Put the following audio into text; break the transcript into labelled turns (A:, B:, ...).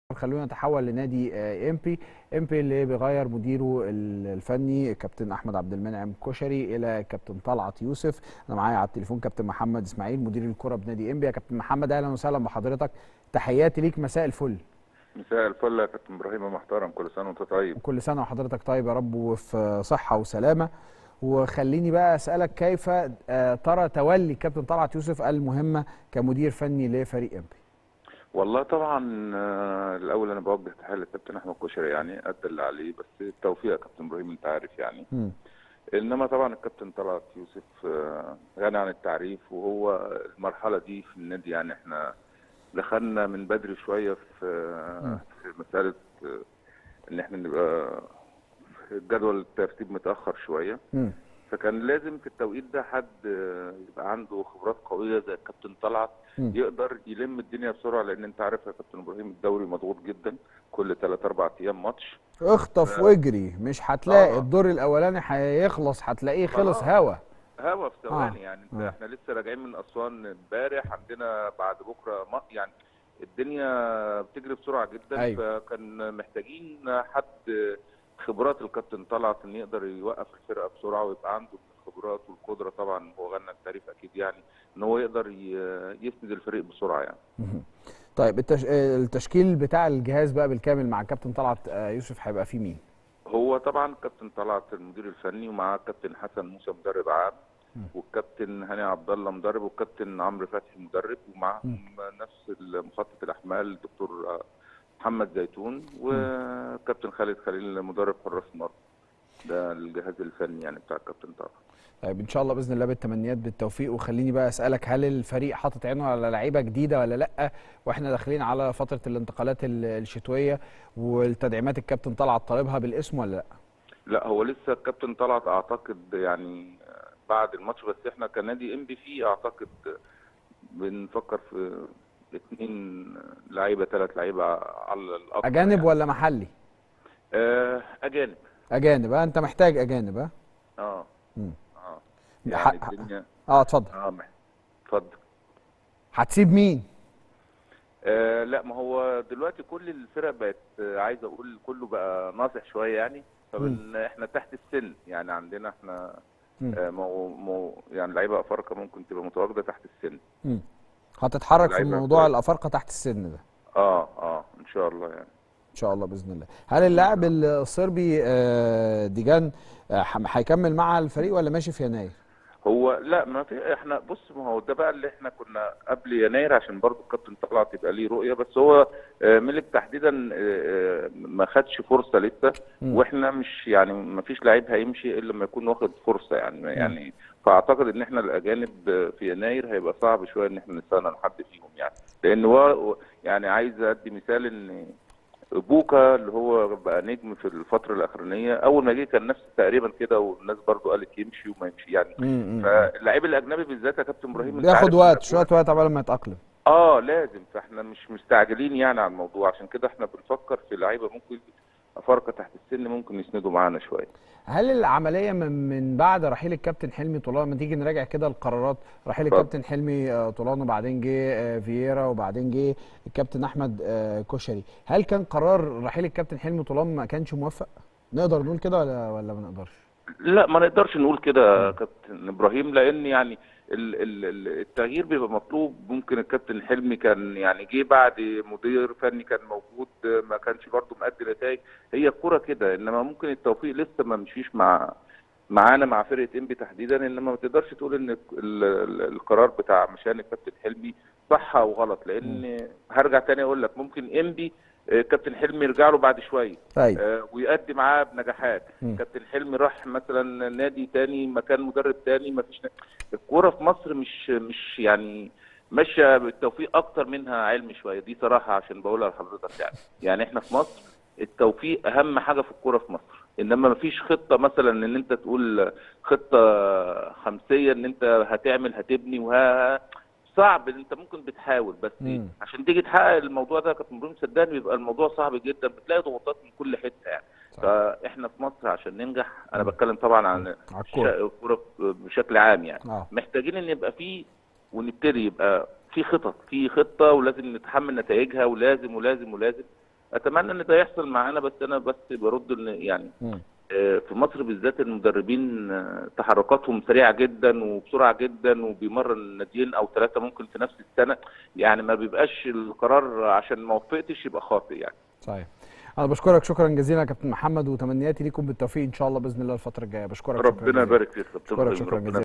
A: خلونا نتحول لنادي آه، امبي امبي اللي بيغير مديره ال- الفني كابتن احمد عبد المنعم كشري الى كابتن طلعت يوسف انا معايا على التليفون كابتن محمد اسماعيل مدير الكره بنادي امبي يا كابتن محمد اهلا وسهلا بحضرتك تحياتي ليك مساء الفل
B: مساء الفل يا كابتن ابراهيم يا محترم كل سنه وانت طيب
A: وكل سنه وحضرتك طيب يا رب وفي صحه وسلامه وخليني بقى اسالك كيف آه، ترى تولي كابتن طلعت يوسف المهمه كمدير فني لفريق امبي
B: والله طبعا آه، الاول انا بوجه تحيه للكابتن احمد كشري يعني ادى اللي عليه بس التوفيق يا كابتن ابراهيم انت عارف يعني
A: مم.
B: انما طبعا الكابتن طلعت يوسف آه، غني عن التعريف وهو المرحله دي في النادي يعني احنا دخلنا من بدري شويه في آه، في مساله آه، ان احنا نبقى في جدول الترتيب متاخر شويه
A: مم.
B: فكان لازم في التوقيت ده حد آه، يبقى عنده خبرات قويه زي الكابتن طلعت
A: مم.
B: يقدر يلم الدنيا بسرعه لان انت عارف يا كابتن ابراهيم الدوري مضغوط جدا كل 3 4 ايام ماتش
A: اخطف واجري مش هتلاقي
B: آه.
A: الدور الاولاني هيخلص هتلاقيه خلص
B: خلاص.
A: هوا
B: هوا في ثواني
A: آه.
B: يعني انت
A: آه.
B: احنا لسه راجعين من اسوان امبارح عندنا بعد بكره ما يعني الدنيا بتجري بسرعه جدا
A: أيوة.
B: فكان محتاجين حد خبرات الكابتن طلعت ان يقدر يوقف الفرقه بسرعه ويبقى عنده الخبرات والقدره طبعا هو غنى التعريف اكيد يعني ان هو يقدر ي- يسند الفريق بسرعه يعني
A: مهم. طيب التش... آه، التشكيل بتاع الجهاز بقى بالكامل مع كابتن طلعت آه، يوسف هيبقى فيه مين؟
B: هو طبعا كابتن طلعت المدير الفني ومعاه كابتن حسن موسى مدرب عام
A: مم.
B: والكابتن هاني عبد الله مدرب والكابتن عمرو فتحي مدرب ومعاهم نفس مخطط الاحمال الدكتور محمد زيتون وكابتن خالد خليل مدرب حراس المرمى ده الجهاز الفني يعني بتاع الكابتن طلعت
A: طيب ان شاء الله باذن الله بالتمنيات بالتوفيق وخليني بقى اسالك هل الفريق حاطط عينه على لعيبه جديده ولا لا واحنا داخلين على فتره الانتقالات ال- الشتويه والتدعيمات الكابتن طلعت طالبها بالاسم ولا لا؟
B: لا هو لسه الكابتن طلعت اعتقد يعني بعد الماتش بس احنا كنادي ام بي فيه اعتقد بنفكر في اثنين لعيبه ثلاث لعيبه على الاكثر
A: اجانب
B: يعني.
A: ولا محلي؟
B: آه اجانب
A: اجانب ها انت محتاج اجانب ها؟
B: اه
A: مم.
B: اه
A: ح-
B: يعني الدنيا
A: اه اتفضل
B: اه مح- اتفضل
A: هتسيب مين؟
B: آه لا ما هو دلوقتي كل الفرق بقت آه، عايز اقول كله بقى ناصح شويه يعني فمن احنا تحت السن يعني عندنا احنا
A: مم.
B: آه مو مو يعني لعيبه افارقه ممكن تبقى متواجده تحت السن
A: مم. هتتحرك في
B: لعيبة
A: موضوع
B: كويس.
A: الافارقه تحت السن ده
B: اه اه ان شاء الله يعني
A: ان شاء الله باذن الله هل اللاعب الصربي آه، ديجان آه، ح- هيكمل مع الفريق ولا ماشي في يناير
B: هو لا ما في احنا بص ما هو ده بقى اللي احنا كنا قبل يناير عشان برضو الكابتن طلعت يبقى ليه رؤيه بس هو آه، ملك تحديدا آه، آه، ما خدش فرصه لسه
A: مم.
B: واحنا مش يعني ما فيش لعيب هيمشي الا لما يكون واخد فرصه يعني يعني فاعتقد ان احنا الاجانب آه، في يناير هيبقى صعب شويه ان احنا نستنى لحد فيهم يعني لان هو يعني عايز ادي مثال ان بوكا اللي هو بقى نجم في الفتره الاخرانيه اول ما جه كان نفس تقريبا كده والناس برضو قالت يمشي وما يمشي يعني
A: مم.
B: فاللعيب الاجنبي بالذات يا كابتن ابراهيم أنت
A: بياخد
B: عارف
A: وقت
B: إن-
A: شويه وقت قبل ما يتاقلم
B: اه لازم فاحنا مش مستعجلين يعني على الموضوع عشان كده احنا بنفكر في لعيبه ممكن افارقه تحت السن ممكن يسندوا معانا شويه
A: هل العمليه من, من بعد رحيل الكابتن حلمي طولان لما تيجي نراجع كده القرارات رحيل
B: اتفضل.
A: الكابتن حلمي آه، طولان وبعدين جه آه، فييرا وبعدين جه الكابتن احمد آه، كشري هل كان قرار رحيل الكابتن حلمي طولان ما كانش موفق نقدر نقول كده ولا ولا ما نقدرش
B: لا ما نقدرش نقول كده يا كابتن ابراهيم لان يعني ال- ال- ال- التغيير بيبقى مطلوب ممكن الكابتن حلمي كان يعني جه بعد مدير فني كان موجود ما كانش برضه مؤدي نتائج هي الكوره كده انما ممكن التوفيق لسه ما مشيش مع معانا مع فرقه انبي تحديدا انما ما تقدرش تقول ان ال- ال- القرار بتاع مشان الكابتن حلمي صح او غلط لان هرجع تاني اقول لك ممكن انبي آه، كابتن حلمي يرجع له بعد شويه
A: طيب
B: آه، ويأدي معاه بنجاحات
A: مم.
B: كابتن حلمي راح مثلا نادي تاني مكان مدرب تاني ما فيش الكوره في مصر مش مش يعني ماشيه بالتوفيق اكتر منها علم شويه دي صراحه عشان بقولها لحضرتك يعني يعني احنا في مصر التوفيق اهم حاجه في الكوره في مصر انما ما فيش خطه مثلا ان انت تقول خطه خمسيه ان انت هتعمل هتبني وها صعب انت ممكن بتحاول بس
A: مم.
B: عشان تيجي تحقق الموضوع ده يا كابتن ابراهيم صدقني بيبقى الموضوع صعب جدا بتلاقي ضغوطات من كل حته يعني
A: صح.
B: فاحنا في مصر عشان ننجح انا بتكلم طبعا عن
A: على الكوره
B: شا- الكوره بشكل عام يعني
A: اه
B: محتاجين ان يبقى في ونبتدي يبقى في خطط في خطه ولازم نتحمل نتائجها ولازم ولازم ولازم اتمنى ان ده يحصل معانا بس انا بس برد ان يعني
A: مم.
B: آه، في مصر بالذات المدربين آه، تحركاتهم سريعه جدا وبسرعه جدا وبيمرن ناديين او ثلاثه ممكن في نفس السنه يعني ما بيبقاش القرار عشان ما وفقتش يبقى خاطئ يعني
A: صحيح انا بشكرك شكرا جزيلا يا كابتن محمد وتمنياتي ليكم بالتوفيق ان شاء الله باذن الله الفتره الجايه بشكرك شكرا
B: ربنا
A: جزيلا
B: يبارك فيك
A: بشكرك شكرا
B: ربنا
A: جزيلا